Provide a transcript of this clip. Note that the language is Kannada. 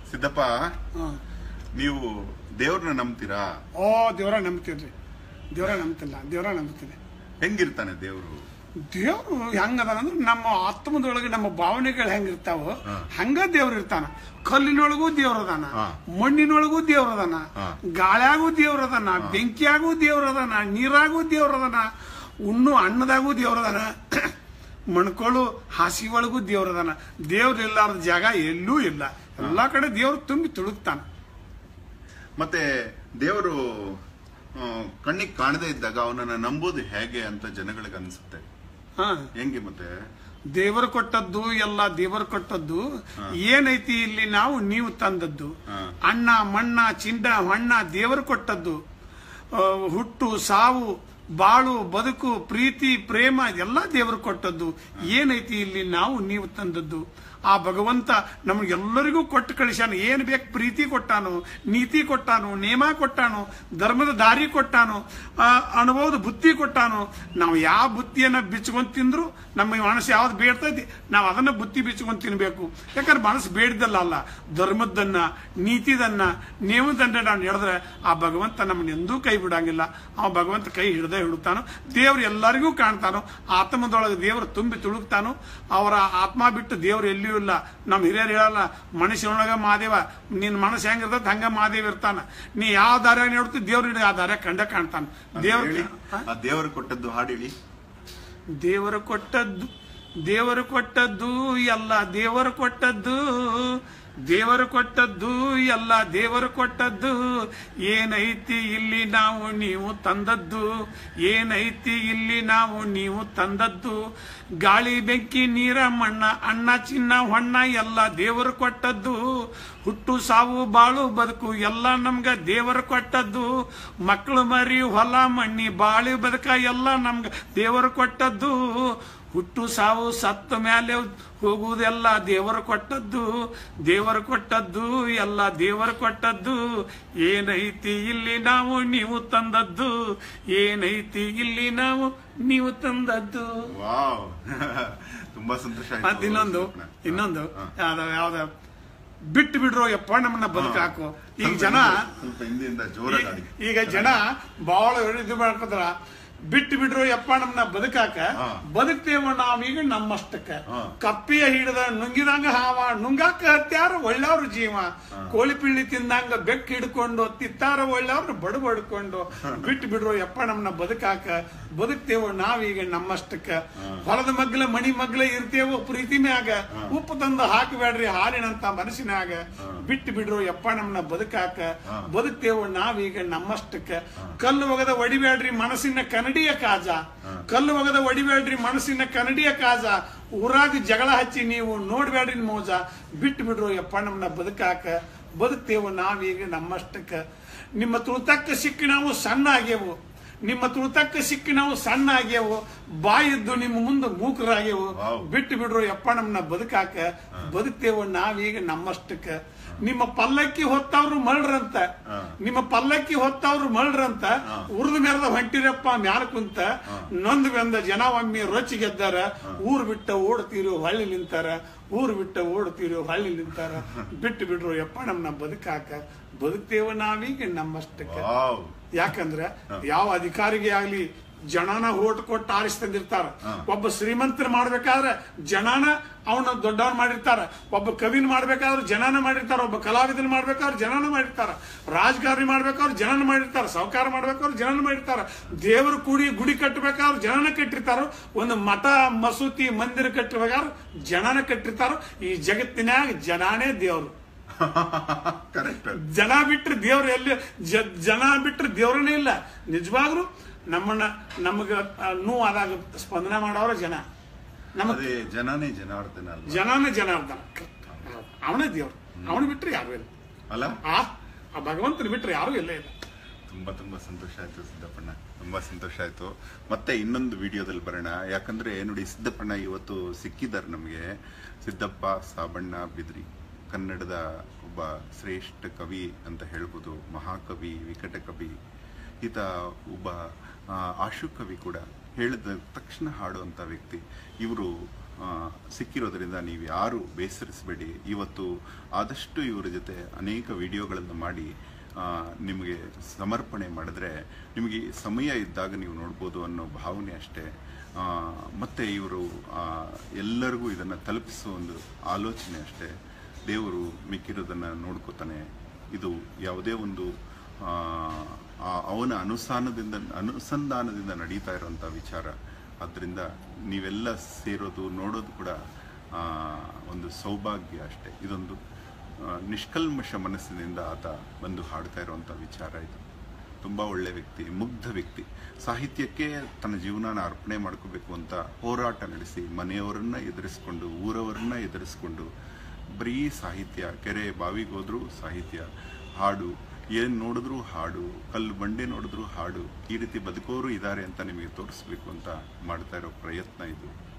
ಸಿದ್ದಪ್ಪ ಹ್ಮ್. ನೀವು ದೇವ್ರನ್ನ ನಂಬ್ತೀರಾ ಓ ದೇವ್ರ ನಂಬ್ತೀವ್ರಿ ದೇವ್ರ ನಂಬ್ತಿಲ್ಲ ದೇವ್ರ ನಂಬ್ತೀನಿ ಹೆಂಗಿರ್ತಾನೆ ದೇವ್ರು ದೇವ್ರು ಹೆಂಗದಾನ ಅಂದ್ರೆ ನಮ್ಮ ಆತ್ಮದೊಳಗೆ ನಮ್ಮ ಭಾವನೆಗಳು ಹೆಂಗಿರ್ತಾವ ಹಾ. ಹಂಗ ದೇವ್ರು ಇರ್ತಾನ ಕಲ್ಲಿನೊಳಗೂ ದೇವ್ರದಾನ ಹಾ. ಮಣ್ಣಿನೊಳಗೂ ದೇವ್ರದಾನ ಹಾ. ಗಾಳ್ಯಾಗೂ ದೇವ್ರದಾನ ಬೆಂಕಿಯಾಗೂ ದೇವ್ರದಾನ ನೀರಾಗೂ ದೇವ್ರದಾನ ಉಣ್ಣು ಅನ್ನದಾಗೂ ದೇವ್ರದಾನ ಮಣ್ಕೊಳ್ಳು ಹಾಸಿ ಒಳಗೂ ದೇವ್ರದಾನ ದೇವ್ರ ಇಲ್ಲಾರ್ದ ಜಾಗ ಎಲ್ಲೂ ಇಲ್ಲ ಎಲ್ಲಾ ಕಡೆ ದೇವ್ರು ತುಂಬಿ ತುಳುಕ್ತಾನ ಮತ್ತೆ ದೇವರು ಕಣ್ಣಿಗೆ ಕಾಣದೇ ಇದ್ದಾಗ ಅವನನ್ನ ನಂಬೋದು ಹೇಗೆ ಅಂತ ಜನಗಳಿಗೆ ಅನ್ಸುತ್ತೆ ಹಾ ಹೆಂಗೆ ಮತ್ತೆ ದೇವರು ಕೊಟ್ಟದ್ದು ಎಲ್ಲ ದೇವರು ಕೊಟ್ಟದ್ದು ಏನೈತಿ ಇಲ್ಲಿ ನಾವು ನೀವು ತಂದದ್ದು ಹಾ. ಅಣ್ಣ ಮಣ್ಣ ಚಿಂಡ ಹಣ್ಣ ದೇವರು ಕೊಟ್ಟದ್ದು ಆ, ಹುಟ್ಟು ಸಾವು ಬಾಳು ಬದುಕು ಪ್ರೀತಿ ಪ್ರೇಮ ಎಲ್ಲ ದೇವರು ಕೊಟ್ಟದ್ದು ಏನೈತಿ ಇಲ್ಲಿ ನಾವು ನೀವು ತಂದದ್ದು ಆ ಭಗವಂತ ನಮಗೆಲ್ಲರಿಗೂ ಕೊಟ್ಟು ಕಳಿಸ್ಯಾನ ಏನ್ ಬೇಕು ಪ್ರೀತಿ ಕೊಟ್ಟಾನು ನೀತಿ ಕೊಟ್ಟಾನು ನೇಮ ಕೊಟ್ಟಾನು ಧರ್ಮದ ದಾರಿ ಕೊಟ್ಟಾನು ಆ, ಅನುಭವದ ಬುದ್ಧಿ ಕೊಟ್ಟಾನು ನಾವು ಯಾವ ಬುತ್ತಿಯನ್ನ ಬಿಚ್ಕೊಂಡ್ ತಿಂದ್ರು ನಮ್ಮ ಮನಸ್ಸು ಯಾವ್ದು ಬೇಡ್ತೈತಿ ನಾವು ಅದನ್ನ ಬುತ್ತಿ ಬಿಚ್ಕೊಂಡ್ ತಿನ್ಬೇಕು ಯಾಕಂದ್ರೆ ಮನಸ್ಸು ಬೇಡ್ದಲ್ಲ ಅಲ್ಲ ಧರ್ಮದ್ದನ್ನ ನೀತಿದನ್ನ ನೇಮದನ್ನ ನಾವು ನಡೆದ್ರೆ ಆ ಭಗವಂತ ನಮ್ಮನ್ನ ಎಂದೂ ಕೈ ಬಿಡಂಗಿಲ್ಲ ಆ ಭಗವಂತ ಕೈ ಹಿಡ್ದೇ ಹಿಡುತ್ತಾನೋ ದೇವ್ರು ಎಲ್ಲರಿಗೂ ಕಾಣ್ತಾನೋ ಆತ್ಮದೊಳಗೆ ದೇವರು ತುಂಬಿ ತುಳುಕ್ತಾನೋ ಅವರ ಆತ್ಮ ಬಿಟ್ಟು ದೇವ್ರು ಎಲ್ಲಿಯೂ ಇಲ್ಲ ನಮ್ಮ ಹಿರಿಯರು ಹೇಳಲ್ಲ ಮನುಷ್ಯನೊಳಗ ಮಾದೇವ ನಿನ್ ಮನಸ್ಸು ಹೆಂಗಿರ್ತದ ಹಂಗ ಮಾದೇವ ಇರ್ತಾನ ನೀ ಯಾವ ದಾರ್ಯಾಗ ನೋಡ್ತಿ ದೇವ್ರ ಆ ದಾರ್ಯಾಗ ಕಂಡ ಕಾಣ್ತಾನ ಹೇಳಿ ದೇವ್ರ ಆ ದೇವರು ಕೊಟ್ಟದ್ದು ಹಾಡು ಹೇಳಿ ದೇವರು ಕೊಟ್ಟದ್ದು ದೇವರು ಕೊಟ್ಟದ್ದು ಎಲ್ಲ ದೇವರು ಕೊಟ್ಟದ್ದು ದೇವರು ಕೊಟ್ಟದ್ದು ಎಲ್ಲ ದೇವರು ಕೊಟ್ಟದ್ದು ಏನೈತಿ ಇಲ್ಲಿ ನಾವು ನೀವು ತಂದದ್ದು ಏನೈತಿ ಇಲ್ಲಿ ನಾವು ನೀವು ತಂದದ್ದು ಗಾಳಿ ಬೆಂಕಿ ನೀರ ಮಣ್ಣ ಅಣ್ಣ ಚಿನ್ನ ಹೊಣ್ಣ ಎಲ್ಲ ದೇವರು ಕೊಟ್ಟದ್ದು ಹುಟ್ಟು ಸಾವು ಬಾಳು ಬದುಕು ಎಲ್ಲ ನಮ್ಗ ದೇವರು ಕೊಟ್ಟದ್ದು ಮಕ್ಕಳು ಮರಿ ಹೊಲ ಮಣ್ಣಿ ಬಾಳಿ ಬದುಕ ಎಲ್ಲ ನಮ್ಗ ದೇವರು ಕೊಟ್ಟದ್ದು ಹುಟ್ಟು ಸಾವು ಸತ್ತ ಮೇಲೆ ಹೋಗುವುದೆಲ್ಲ ದೇವರು ಕೊಟ್ಟದ್ದು ದೇವರು ಕೊಟ್ಟದ್ದು ಎಲ್ಲ ದೇವರು ಕೊಟ್ಟದ್ದು ಏನೈತಿ ಇಲ್ಲಿ ನಾವು ನೀವು ತಂದದ್ದು ಏನೈತಿ ಇಲ್ಲಿ ನಾವು ನೀವು ತಂದದ್ದು ವಾವ್ ತುಂಬಾ ಸಂತೋಷ ಆಯ್ತು ಮತ್ ಇನ್ನೊಂದು ಸಿದ್ದಪ್ಪಣ್ಣ. ಇನ್ನೊಂದು ಹಾ. ಯಾವ್ದ ಯಾವ್ದ ಬಿಟ್ಟು ಬಿಡ್ರೋ ಯಪ್ಪ ನಮ್ಮನ್ನ ಬದುಕಾಕು ಈಗ ಸ್ವಲ್ಪ ಜನ ಹಿಂದೆ- ಸ್ವಲ್ಪ ಹಿಂದಿಂದ ಜೋರಾಗಿ ಆಡಿ. ಈಗ- ಈಗ ಜನ ಬಹಳ ಇದು ಮಾಡ್ಕೊತಾರ ಬಿಟ್ಟು ಬಿಡ್ರು ಯಪ್ಪ ನಮ್ಮನ್ನ ಬದುಕಾಕ ಹಾ. ಬದುಕ್ತೇವ ನಾವೀಗ ನಮ್ಮಷ್ಟಕ್ಕ ಹಾ. ಕಪ್ಪಿಯ ಹಿಡಿದ ನುಂಗಿದಂಗ ಹಾವ ನುಂಗಾಕ ಹತ್ಯಾರ ಒಳ್ಳೆಯವ್ರ ಜೀವ ಕೋಳಿ ಪಿಳ್ಳಿ ತಿಂದಂಗ ಬೆಕ್ಕ ಹಿಡ್ಕೊಂಡು ತಿತ್ತಾರ ಒಳ್ಳೆಯವ್ರ ಬಡ ಬಡ್ಕೊಂಡು ಬಿಟ್ಟು ಬಿಡ್ರು ಯಪ್ಪ ನಮ್ಮನ್ನ ಬದುಕಾಕ ಬದುಕ್ತೇವ ನಾವೀಗ ನಮ್ಮಷ್ಟಕ್ಕ ಹೊಲದ ಮಗ್ಲ ಮಣಿ ಮಗ್ಲ ಇರ್ತೇವೋ ಪ್ರೀತಿ ಮ್ಯಾಗ ಉಪ್ಪು ತಂದು ಹಾಕಬೇಡ್ರಿ ಹಾಲಿನಂತ ಮನಸ್ಸಿನಾಗ ಬಿಟ್ಟು ಬಿಡ್ರು ಯಪ್ಪ ನಮ್ಮನ್ನ ಬದುಕಾಕ ಬದುಕ್ತೇವ ನಾವೀಗ ನಮ್ಮಷ್ಟಕ್ಕ ಕಲ್ಲು ಒಗದ ಒಡಿಬೇಡ್ರಿ ಮನಸ್ಸಿನ ಕನ್ನಡಿಯ ಕಾಜ ಕಲ್ಲು ಒಗದ ಒಡಿಬೇಡ್ರಿ ಮನಸ್ಸಿನ ಕನ್ನಡಿಯ ಕಾಜ ಊರಾಗ ಜಗಳ ಹಚ್ಚಿ ನೀವು ನೋಡ್ಬೇಡ್ರಿ ಮೋಜ ಬಿಟ್ಟು ಬಿಡ್ರು ಯಪ್ಪ ನಮ್ಮನ್ನ ಬದುಕಾಕ ಬದುಕ್ತೇವ ನಾವೀಗ ನಮ್ಮಷ್ಟಕ್ಕ ನಿಮ್ಮ ತುಳಿತಕ್ಕ ಸಿಕ್ಕಿ ನಾವು ಸಣ್ಣ ಆಗ್ಯವು ನಿಮ್ಮ ತುಳಿತಕ್ಕ ಸಿಕ್ಕಿ ನಾವು ಸಣ್ಣ ಆಗ್ಯವು ಬಾಯಿದ್ದು ನಿಮ್ಮ ಮುಂದೆ ಮೂಕರಾಗ್ಯವು ವಾವ್. ಬಿಟ್ಟು ಬಿಡ್ರು ಯಪ್ಪ ನಮ್ಮನ್ನ ಬದುಕಾಕ ಬದುಕ್ತೇವ ನಾವೀಗ ನಮ್ಮಷ್ಟಕ್ಕ ನಿಮ್ಮ ಪಲ್ಲಕ್ಕಿ ಹೊತ್ತವ್ರು ಮಳ್ರಂತ ಹಾ. ನಿಮ್ಮ ಪಲ್ಲಕ್ಕಿ ಹೊತ್ತವ್ರು ಮಳ್ರಂತ ಉರ್ದು ಮೆರೆದ ಹೊಂಟಿರಪ್ಪ ಮ್ಯಾಲ ಕುಂತ ನೊಂದು ಬೆಂದ ಜನ ಒಮ್ಮೆ ರೊಚ್ಚಿ ಗೆದ್ದಾರ ಊರ್ ಬಿಟ್ಟ ಓಡ್ತೀರು ಹಳ್ಳಿ ನಿಂತಾರ ಊರ್ ಬಿಟ್ಟ ಓಡ್ತೀರು ಹಳ್ಳಿ ನಿಂತಾರ ಬಿಟ್ಟು ಬಿಡ್ರು ಯಪ್ಪ ನಮ್ಮನ್ನ ಬದುಕಾಕ ಬದುಕ್ತೇವ ನಾವೀಗ ನಮ್ಮಷ್ಟಕ್ಕ ವಾವ್ ಯಾಕಂದ್ರೆ ಯಾವ ಅಧಿಕಾರಿಗೆ ಆಗ್ಲಿ ಜನನ ಓಟ್ ಕೊಟ್ಟು ಆರಿಸಿ ತಂದಿರ್ತಾರ ಒಬ್ಬ ಶ್ರೀಮಂತರ ಮಾಡ್ಬೇಕಾದ್ರೆ ಜನನ ಅವನ ದೊಡ್ಡವನ್ ಮಾಡಿರ್ತಾರ ಒಬ್ಬ ಕವಿನ ಮಾಡ್ಬೇಕಾದ್ರೆ ಜನನ ಮಾಡಿರ್ತಾರ ಒಬ್ಬ ಕಲಾವಿದನ ಮಾಡ್ಬೇಕಾದ್ರೆ ಜನನ ಮಾಡಿರ್ತಾರ ರಾಜಕಾರಣಿ ಮಾಡ್ಬೇಕಾದ್ರೆ ಜನನ ಮಾಡಿರ್ತಾರ ಸಾಹುಕಾರ ಮಾಡ್ಬೇಕಾದ್ರೆ ಜನನ ಮಾಡಿರ್ತಾರ ದೇವರು ಕೂಡಿ ಗುಡಿ ಕಟ್ಟಬೇಕಾದ್ರೆ ಜನನ ಕಟ್ಟಿರ್ತಾರ ಒಂದು ಮಠ ಮಸೂತಿ ಮಂದಿರ ಕಟ್ಟಬೇಕಾದ್ರೆ ಜನನ ಕಟ್ಟಿರ್ತಾರ ಈ ಜಗತ್ತಿನಾಗ ಜನಾನೇ ದೇವರು ಕರೆಕ್ಟ್ ಜನ ಬಿಟ್ರೆ ದೇವ್ರು ಎಲ್ಲಿ ಜ- ಜನ ಬಿಟ್ರೆ ದೇವ್ರನೇ ಇಲ್ಲ ನಿಜವಾಗ್ಲು ನಮ್ಮನ್ನ ನಮಗ ಆ, ನೋವಾದಾಗ ಸ್ಪಂದನೆ ಮಾಡೋರ ಜನ ನಮಗ್ ಅದೇ ಜನನೇ ಜನಾರ್ದನ ಅಲ್ವಾ ಜನನೇ ಜನಾರ್ದನ ಅವನೇ ದೇವ್ರು ಅವನು ಬಿಟ್ರೆ ಯಾರು ಇಲ್ಲ ಅಲ್ಲ ಆ ಆ ಭಗವಂತನ ಬಿಟ್ರೆ ಯಾರು ಇಲ್ಲ ಇಲ್ಲ ತುಂಬಾ ತುಂಬಾ ಸಂತೋಷ ಆಯ್ತು ಸಿದ್ದಪ್ಪಣ್ಣ ತುಂಬಾ ಸಂತೋಷ ಆಯ್ತು ಮತ್ತೆ ಇನ್ನೊಂದು ವಿಡಿಯೋದಲ್ಲಿ ಬರೋಣ ಯಾಕಂದ್ರೆ ನೋಡಿ ಸಿದ್ದಪ್ಪಣ್ಣ ಇವತ್ತು ಸಿಕ್ಕಿದ್ದಾರೆ ನಮಗೆ ಸಿದ್ದಪ್ಪ ಸಾಬಣ್ಣ ಬಿದ್ರಿ ಕನ್ನಡದ ಒಬ್ಬ ಶ್ರೇಷ್ಠ ಕವಿ ಅಂತ ಹೇಳ್ಬೋದು ಮಹಾಕವಿ ವಿಕಟ ಕವಿ ಈತ ಒಬ್ಬ ಆ, ಆಶು ಕವಿ ಕೂಡ ಹೇಳಿದ ತಕ್ಷಣ ಹಾಡುವಂತ ವ್ಯಕ್ತಿ ಇವರು ಆ, ಸಿಕ್ಕಿರೋದ್ರಿಂದ ನೀವು ಯಾರು ಬೇಸರಿಸಬೇಡಿ ಇವತ್ತು ಆದಷ್ಟು ಇವರ ಜೊತೆ ಅನೇಕ ವಿಡಿಯೋಗಳನ್ನು ಮಾಡಿ ಆ, ನಿಮಗೆ ಸಮರ್ಪಣೆ ಮಾಡಿದ್ರೆ ನಿಮಗೆ ಸಮಯ ಇದ್ದಾಗ ನೀವು ನೋಡ್ಬೋದು ಅನ್ನೋ ಭಾವನೆ ಅಷ್ಟೇ ಆ, ಮತ್ತೆ ಇವರು ಎಲ್ಲರಿಗೂ ಇದನ್ನು ತಲುಪಿಸುವ ಒಂದು ಆಲೋಚನೆ ಅಷ್ಟೇ ದೇವರು ಮಿಕ್ಕಿರೋದನ್ನು ನೋಡ್ಕೋತಾನೆ ಇದು ಯಾವುದೇ ಒಂದು ಆ, ಆ ಅವನ ಅನುಸಾನದಿಂದ ಅನುಸಂಧಾನದಿಂದ ನಡೀತಾ ಇರುವಂಥ ವಿಚಾರ ಆದ್ದರಿಂದ ನೀವೆಲ್ಲ ಸೇರೋದು ನೋಡೋದು ಕೂಡ ಆ, ಒಂದು ಸೌಭಾಗ್ಯ ಅಷ್ಟೇ ಇದೊಂದು ಆ, ನಿಷ್ಕಲ್ಮಶ ಮನಸ್ಸಿನಿಂದ ಆತ ಬಂದು ಹಾಡ್ತಾ ಇರುವಂಥ ವಿಚಾರ ಇದು ತುಂಬ ಒಳ್ಳೆ ವ್ಯಕ್ತಿ ಮುಗ್ಧ ವ್ಯಕ್ತಿ ಸಾಹಿತ್ಯಕ್ಕೆ ತನ್ನ ಜೀವನನ ಅರ್ಪಣೆ ಮಾಡ್ಕೋಬೇಕು ಅಂತ ಹೋರಾಟ ನಡೆಸಿ ಮನೆಯವರನ್ನ ಎದುರಿಸ್ಕೊಂಡು ಊರವರನ್ನ ಎದುರಿಸ್ಕೊಂಡು ಬರೀ ಸಾಹಿತ್ಯ ಕೆರೆ ಬಾವಿಗೋದ್ರೂ ಸಾಹಿತ್ಯ ಹಾಡು ಏನು ನೋಡಿದ್ರೂ ಹಾಡು ಕಲ್ಲು ಬಂಡೆ ನೋಡಿದ್ರೂ ಹಾಡು ಈ ರೀತಿ ಬದುಕೋರು ಇದ್ದಾರೆ ಅಂತ ನಿಮಗೆ ತೋರಿಸ್ಬೇಕು ಅಂತ ಮಾಡ್ತಾ ಇರೋ ಪ್ರಯತ್ನ ಇದು